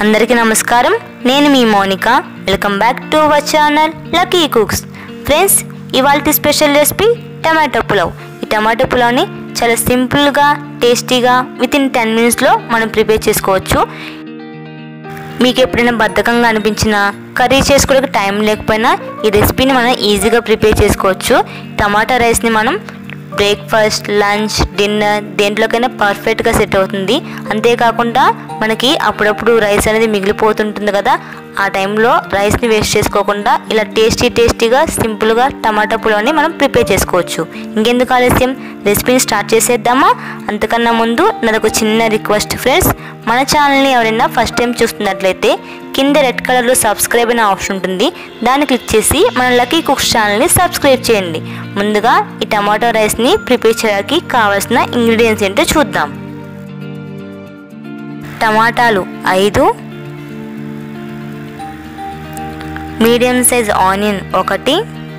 అందరికీ నమస్కారం నేను మీ Mounika welcome back to our channel lucky cooks friends ఇవాళ స్పెషల్ రెసిపీ టమాటో పులావ్ ఈ టమాటో పులావ్ని చాలా సింపుల్గా టేస్టీగా విత్ ఇన్ టెన్ మినిట్స్లో మనం ప్రిపేర్ చేసుకోవచ్చు మీకు ఎప్పుడైనా బద్ధకంగా అనిపించినా కర్రీ చేసుకోవడానికి టైం లేకపోయినా ఈ రెసిపీని మనం ఈజీగా ప్రిపేర్ చేసుకోవచ్చు టమాటా రైస్ని మనం బ్రేక్ఫాస్ట్ లంచ్ డిన్నర్ దేంట్లోకైనా పర్ఫెక్ట్గా సెట్ అవుతుంది అంతేకాకుండా మనకి అప్పుడప్పుడు రైస్ అనేది మిగిలిపోతుంటుంది కదా ఆ టైంలో రైస్ని వేస్ట్ చేసుకోకుండా ఇలా టేస్టీ టేస్టీగా సింపుల్గా టమాటా పులావ్ని మనం ప్రిపేర్ చేసుకోవచ్చు ఇంకెందుకు ఆలస్యం రెసిపీని స్టార్ట్ చేసేద్దామా అంతకన్నా ముందు నాదొక చిన్న రిక్వెస్ట్ ఫ్రెండ్స్ మన ఛానల్ని ఎవరైనా ఫస్ట్ టైం చూస్తున్నట్లయితే కింద రెడ్ కలర్లో సబ్స్క్రైబ్ అనే ఆప్షన్ ఉంటుంది దాన్ని క్లిక్ చేసి మన లక్కీ కుక్స్ ఛానల్ని సబ్స్క్రైబ్ చేయండి ముందుగా ఈ టమాటో రైస్ని ప్రిపేర్ చేయడానికి కావాల్సిన ఇంగ్రీడియంట్స్ ఏంటో చూద్దాం టమాటాలు ఐదు మీడియం సైజ్ ఆనియన్ ఒకటి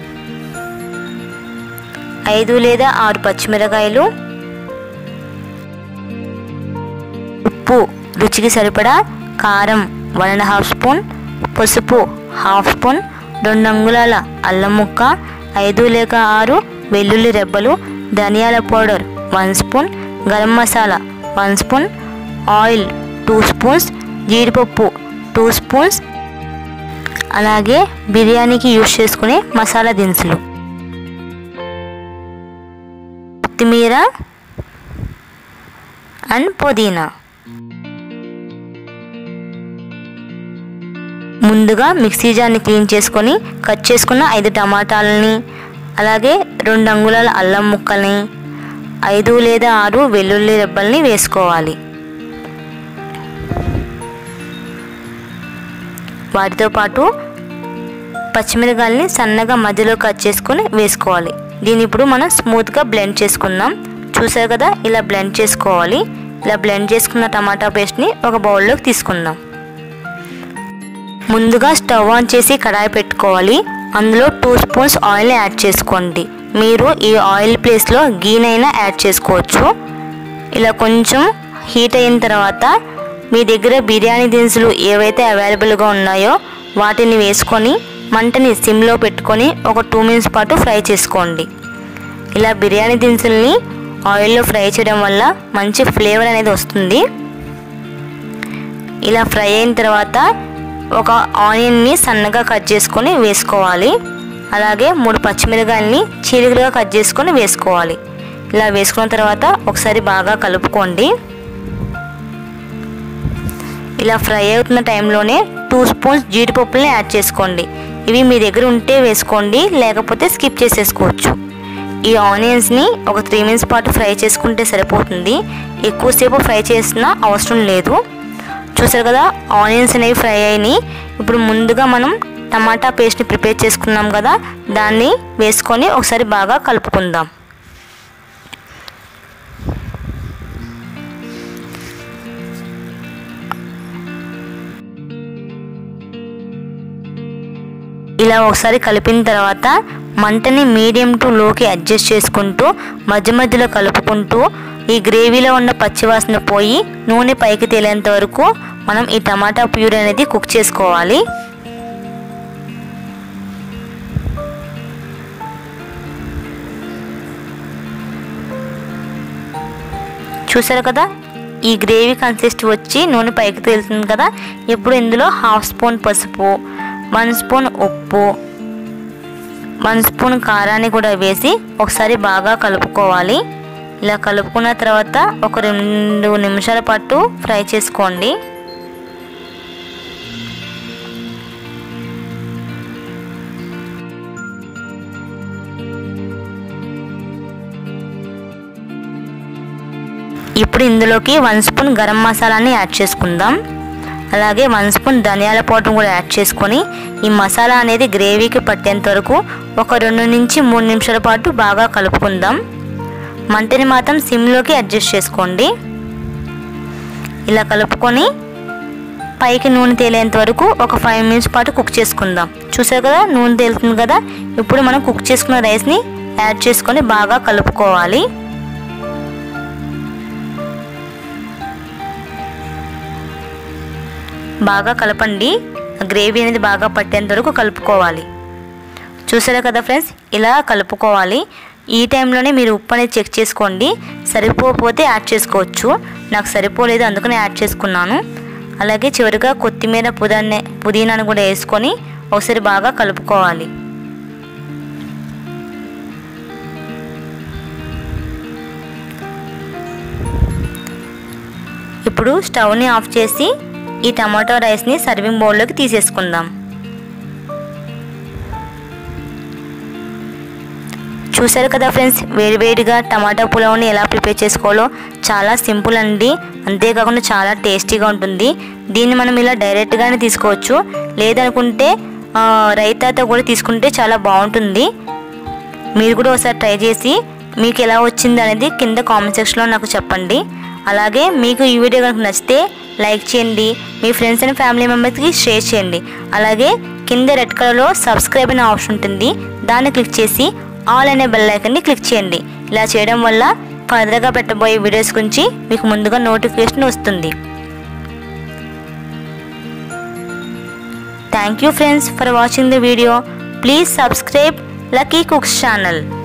ఐదు లేదా ఆరు పచ్చిమిరకాయలు ఉప్పు రుచికి సరిపడా కారం వన్ అండ్ హాఫ్ స్పూన్ పసుపు హాఫ్ స్పూన్ రెండు అంగుళాల అల్లం ముక్క ఐదు లేక ఆరు వెల్లుల్లి రెబ్బలు ధనియాల powder one spoon garam masala one spoon oil two spoons జీడిపప్పు టూ స్పూన్స్ అలాగే బిర్యానీకి యూజ్ చేసుకునే మసాలా దినుసులు కొత్తిమీర అండ్ పుదీనా ముందుగా మిక్సీ జార్ని క్లీన్ చేసుకొని కట్ చేసుకున్న ఐదు టమాటాలని అలాగే రెండు అంగుళాల అల్లం ముక్కల్ని ఐదు లేదా ఆరు వెల్లుల్లి రెబ్బల్ని వేసుకోవాలి వాటితో పాటు పచ్చిమిరకాయలని సన్నగా మధ్యలో కట్ చేసుకొని వేసుకోవాలి దీన్ని ఇప్పుడు మనం స్మూత్గా బ్లెండ్ చేసుకుందాం చూసారు కదా ఇలా బ్లెండ్ చేసుకోవాలి ఇలా బ్లెండ్ చేసుకున్న టమాటా పేస్ట్ని ఒక బౌల్లోకి తీసుకుందాం ముందుగా స్టవ్ ఆన్ చేసి కడాయి పెట్టుకోవాలి అందులో టూ స్పూన్స్ ఆయిల్ యాడ్ చేసుకోండి మీరు ఈ ఆయిల్ ప్లేస్లో గీనైనా యాడ్ చేసుకోవచ్చు ఇలా కొంచెం హీట్ అయిన తర్వాత మీ దగ్గర బిర్యానీ దినుసులు ఏవైతే అవైలబుల్గా ఉన్నాయో వాటిని వేసుకొని మంటని సిమ్లో పెట్టుకొని ఒక టూ మినిట్స్ పాటు ఫ్రై చేసుకోండి ఇలా బిర్యానీ దినుసుల్ని ఆయిల్లో ఫ్రై చేయడం వల్ల మంచి ఫ్లేవర్ అనేది వస్తుంది ఇలా ఫ్రై అయిన తర్వాత ఒక ఆనియన్ని సన్నగా కట్ చేసుకొని వేసుకోవాలి అలాగే మూడు పచ్చిమిరకాయలని చీలికలుగా కట్ చేసుకొని వేసుకోవాలి ఇలా వేసుకున్న తర్వాత ఒకసారి బాగా కలుపుకోండి ఇలా ఫ్రై అవుతున్న టైంలోనే టూ స్పూన్స్ జీడిపప్పులని యాడ్ చేసుకోండి ఇవి మీ దగ్గర ఉంటే వేసుకోండి లేకపోతే స్కిప్ చేసేసుకోవచ్చు ఈ ఆనియన్స్ని ఒక త్రీ మినిట్స్ పాటు ఫ్రై చేసుకుంటే సరిపోతుంది ఎక్కువసేపు ఫ్రై చేసిన అవసరం లేదు చూసారు కదా ఆనియన్స్ అనేవి ఫ్రై అయినాయి ఇప్పుడు ముందుగా మనం టమాటా పేస్ట్ని ప్రిపేర్ చేసుకున్నాం కదా దాన్ని వేసుకొని ఒకసారి బాగా కలుపుకుందాం ఇలా ఒకసారి కలిపిన తర్వాత మంటని మీడియం టు లోకి అడ్జస్ట్ చేసుకుంటూ మధ్య మధ్యలో కలుపుకుంటూ ఈ గ్రేవీలో ఉన్న పచ్చివాసన పోయి నూనె పైకి తేలేంత వరకు మనం ఈ టమాటా ప్యూర్ అనేది కుక్ చేసుకోవాలి చూసారు కదా ఈ గ్రేవీ కన్సిస్ట్ వచ్చి నూనె పైకి తేలుతుంది కదా ఇప్పుడు ఇందులో హాఫ్ స్పూన్ పసుపు వన్ స్పూన్ ఉప్పు వన్ స్పూన్ కారాన్ని కూడా వేసి ఒకసారి బాగా కలుపుకోవాలి ఇలా కలుపుకున్న తర్వాత ఒక రెండు నిమిషాల పాటు ఫ్రై చేసుకోండి ఇప్పుడు ఇందులోకి వన్ స్పూన్ గరం మసాలాని యాడ్ చేసుకుందాం అలాగే వన్ స్పూన్ ధనియాల పౌడర్ కూడా యాడ్ చేసుకొని ఈ మసాలా అనేది గ్రేవీకి పట్టేంత వరకు ఒక రెండు నుంచి మూడు నిమిషాల పాటు బాగా కలుపుకుందాం మంటని మాత్రం సిమ్లోకి అడ్జస్ట్ చేసుకోండి ఇలా కలుపుకొని పైకి నూనె తేలేంత వరకు ఒక ఫైవ్ మినిట్స్ పాటు కుక్ చేసుకుందాం చూసారు కదా నూనె తేలుతుంది కదా ఇప్పుడు మనం కుక్ చేసుకున్న రైస్ని యాడ్ చేసుకొని బాగా కలుపుకోవాలి బాగా కలపండి గ్రేవీ అనేది బాగా పట్టేంత వరకు కలుపుకోవాలి చూసారా కదా ఫ్రెండ్స్ ఇలా కలుపుకోవాలి ఈ టైంలోనే మీరు ఉప్పు అనేది చెక్ చేసుకోండి సరిపోకపోతే యాడ్ చేసుకోవచ్చు నాకు సరిపోలేదు అందుకనే యాడ్ చేసుకున్నాను అలాగే చివరిగా కొత్తిమీర పుదీనా పుదీనాను కూడా వేసుకొని ఒకసారి బాగా కలుపుకోవాలి ఇప్పుడు స్టవ్ని ఆఫ్ చేసి ఈ టమాటో రైస్ని సర్వింగ్ బౌల్లోకి తీసేసుకుందాం చూసారు కదా ఫ్రెండ్స్ వేడివేడిగా టమాటా పులావ్ని ఎలా ప్రిపేర్ చేసుకోవాలో చాలా సింపుల్ అండి అంతేకాకుండా చాలా టేస్టీగా ఉంటుంది దీన్ని మనం ఇలా డైరెక్ట్గానే తీసుకోవచ్చు లేదనుకుంటే ఆ, రైతాతో కూడా తీసుకుంటే చాలా బాగుంటుంది మీరు కూడా ఒకసారి ట్రై చేసి మీకు ఎలా వచ్చింది అనేది కింద కామెంట్ సెక్షన్లో నాకు చెప్పండి అలాగే మీకు ఈ వీడియో కనుక నచ్చితే లైక్ చేయండి మీ ఫ్రెండ్స్ అండ్ ఫ్యామిలీ మెంబర్స్కి షేర్ చేయండి అలాగే కింద రెడ్ కలర్లో సబ్స్క్రైబ్ అనే ఆప్షన్ ఉంటుంది దాన్ని క్లిక్ చేసి ఆల్ అనే బెల్ ఐకన్ని క్లిక్ చేయండి ఇలా చేయడం వల్ల ఫర్దర్గా పెట్టబోయే వీడియోస్ గురించి మీకు ముందుగా నోటిఫికేషన్ వస్తుంది thank you friends for watching the video please subscribe lucky cooks channel